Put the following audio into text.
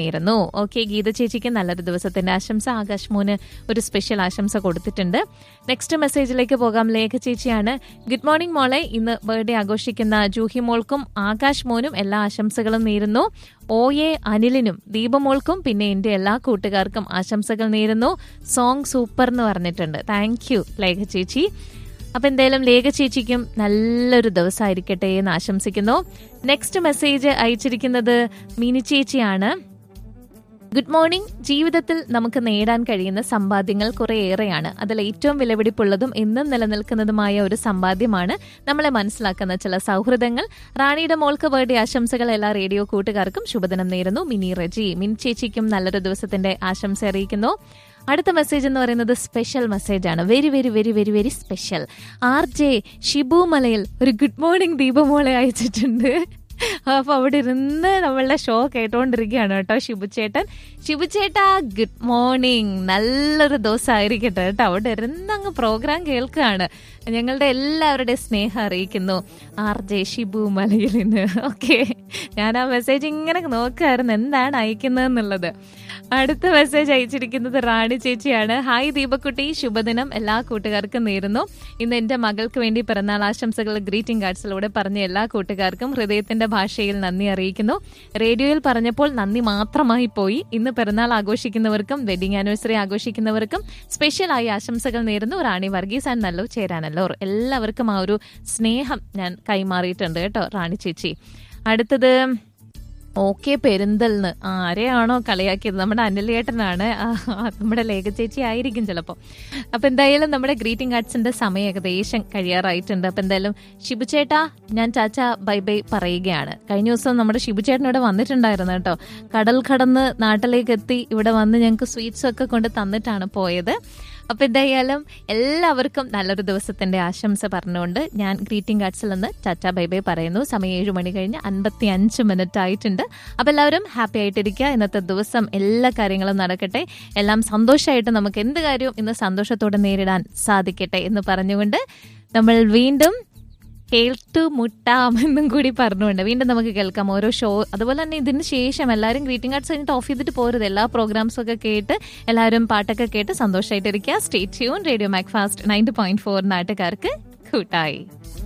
യിരുന്നു ഓക്കെ ഗീത ചേച്ചിക്ക് നല്ലൊരു ദിവസത്തിന്റെ ആശംസ ആകാശ് മോന് ഒരു സ്പെഷ്യൽ ആശംസ കൊടുത്തിട്ടുണ്ട് നെക്സ്റ്റ് മെസ്സേജിലേക്ക് പോകാം ലേഖ ചേച്ചിയാണ് ഗുഡ് മോർണിംഗ് മോളെ ഇന്ന് ബർത്ത്ഡേ ആഘോഷിക്കുന്ന ജൂഹി മോൾക്കും ആകാശ് മോനും എല്ലാ ആശംസകളും നേരുന്നു ഒ എ അനിലിനും ദീപമോൾക്കും പിന്നെ എന്റെ എല്ലാ കൂട്ടുകാർക്കും ആശംസകൾ നേരുന്നു സോങ് സൂപ്പർ എന്ന് പറഞ്ഞിട്ടുണ്ട് താങ്ക് യു ലേഖ ചേച്ചി അപ്പൊ എന്തായാലും ലേഖ ചേച്ചിക്കും നല്ലൊരു ദിവസമായിരിക്കട്ടെ എന്ന് ആശംസിക്കുന്നു നെക്സ്റ്റ് മെസ്സേജ് അയച്ചിരിക്കുന്നത് മിനി ചേച്ചിയാണ് ഗുഡ് മോർണിംഗ് ജീവിതത്തിൽ നമുക്ക് നേടാൻ കഴിയുന്ന സമ്പാദ്യങ്ങൾ കുറേയേറെയാണ് അതിൽ ഏറ്റവും വിലപിടിപ്പുള്ളതും എന്നും നിലനിൽക്കുന്നതുമായ ഒരു സമ്പാദ്യമാണ് നമ്മളെ മനസ്സിലാക്കുന്ന ചില സൗഹൃദങ്ങൾ റാണിയുടെ മോൾക്ക് ബർത്ത്ഡേ ആശംസകൾ എല്ലാ റേഡിയോ കൂട്ടുകാർക്കും ശുഭദിനം നേരുന്നു മിനി റജി മിനി ചേച്ചിക്കും നല്ലൊരു ദിവസത്തിന്റെ ആശംസ അറിയിക്കുന്നു അടുത്ത മെസ്സേജ് എന്ന് പറയുന്നത് സ്പെഷ്യൽ മെസ്സേജ് ആണ് very very very very very special R J Shibu Malayil ഒരു ഗുഡ് മോർണിംഗ് ദീപമോളെ അയച്ചിട്ടുണ്ട് അപ്പൊ അവിടെ ഇരുന്ന് നമ്മളുടെ ഷോ കേട്ടോണ്ടിരിക്കുകയാണ് കേട്ടോ ഷിബുചേട്ടൻ ഷിബുചേട്ടാ ഗുഡ് മോർണിംഗ് നല്ലൊരു ദിവസമായിരിക്കട്ടെ കേട്ടോ അവിടെ ഇരുന്ന് അങ്ങ് പ്രോഗ്രാം കേൾക്കുകയാണ് ഞങ്ങളുടെ എല്ലാവരുടെയും സ്നേഹം അറിയിക്കുന്നു ആർ ജെ ഷിബു മലയിൽ നിന്ന് ഓക്കെ ഞാൻ ആ മെസ്സേജ് ഇങ്ങനെ നോക്കുമായിരുന്നു എന്താണ് അയക്കുന്നതെന്നുള്ളത് അടുത്ത മെസ്സേജ് അയച്ചിരിക്കുന്നത് റാണി ചേച്ചിയാണ് ഹായ് ദീപക്കുട്ടി ശുഭദിനം എല്ലാ കൂട്ടുകാർക്കും നേരുന്നു ഇന്ന് എന്റെ മകൾക്ക് വേണ്ടി പിറന്നാൾ ആശംസകൾ ഗ്രീറ്റിംഗ് കാർഡ്സിലൂടെ പറഞ്ഞ എല്ലാ കൂട്ടുകാർക്കും ഹൃദയത്തിന്റെ ഭാഷയിൽ നന്ദി അറിയിക്കുന്നു റേഡിയോയിൽ പറഞ്ഞപ്പോൾ നന്ദി മാത്രമായി പോയി ഇന്ന് പിറന്നാൾ ആഘോഷിക്കുന്നവർക്കും വെഡിങ് ആനിവേഴ്സറി ആഘോഷിക്കുന്നവർക്കും സ്പെഷ്യലായി ആശംസകൾ നേരുന്നു റാണി വർഗീസ് ആൻഡ് നല്ലോ ചേരാനല്ലോ എല്ലാവർക്കും ആ ഒരു സ്നേഹം ഞാൻ കൈമാറിയിട്ടുണ്ട് കേട്ടോ റാണി ചേച്ചി അടുത്തത് ഓക്കെ പെരുന്തൽന്ന് ആരെയാണോ കളിയാക്കിയത് നമ്മുടെ അനിലേട്ടനാണ് ആ, നമ്മുടെ ലേഖ ചേച്ചി ആയിരിക്കും ചിലപ്പോൾ അപ്പൊ എന്തായാലും നമ്മുടെ ഗ്രീറ്റിംഗ് കാർഡ്സിന്റെ സമയം ഏകദേശം കഴിയാറായിട്ടുണ്ട് അപ്പൊ എന്തായാലും ഷിബുചേട്ടാ ഞാൻ ചാച്ച ബൈ ബൈ പറയുകയാണ് കഴിഞ്ഞ ദിവസം നമ്മുടെ ഷിബുചേട്ടൻ ഇവിടെ വന്നിട്ടുണ്ടായിരുന്നു കേട്ടോ കടൽ കടന്ന് നാട്ടിലേക്ക് എത്തി ഇവിടെ വന്ന് ഞങ്ങൾക്ക് സ്വീറ്റ്സ് ഒക്കെ കൊണ്ട് തന്നിട്ടാണ് പോയത് അപ്പൊ എന്തായാലും എല്ലാവർക്കും നല്ലൊരു ദിവസത്തിന്റെ ആശംസ പറഞ്ഞുകൊണ്ട് ഞാൻ ഗ്രീറ്റിംഗ് കാർഡ്സിൽ നിന്ന് ചാച്ച ബൈ ബൈ പറയുന്നു സമയം ഏഴ് മണി കഴിഞ്ഞ് അൻപത്തി അഞ്ച് മിനിറ്റ് ആയിട്ടുണ്ട് അപ്പൊ എല്ലാവരും ഹാപ്പി ആയിട്ടിരിക്കുക ഇന്നത്തെ ദിവസം എല്ലാ കാര്യങ്ങളും നടക്കട്ടെ എല്ലാം സന്തോഷമായിട്ട് നമുക്ക് എന്ത് കാര്യവും ഇന്ന് സന്തോഷത്തോടെ നേരിടാൻ സാധിക്കട്ടെ എന്ന് പറഞ്ഞുകൊണ്ട് നമ്മൾ വീണ്ടും കേൾട്ടു മുട്ടാം എന്നും കൂടി പറഞ്ഞുകൊണ്ട് വീണ്ടും നമുക്ക് കേൾക്കാം ഓരോ ഷോ അതുപോലെ തന്നെ ഇതിന് ശേഷം എല്ലാവരും ഗ്രീറ്റിംഗ് കാർഡ്സ് കഴിഞ്ഞിട്ട് ഓഫ് ചെയ്തിട്ട് പോരുത് എല്ലാ പ്രോഗ്രാംസും ഒക്കെ കേട്ട് എല്ലാവരും പാട്ടൊക്കെ കേട്ട് സന്തോഷമായിട്ടിരിക്കുക stay tuned radio Macfast ninety point four നാട്ടുകാർക്ക് കൂട്ടായി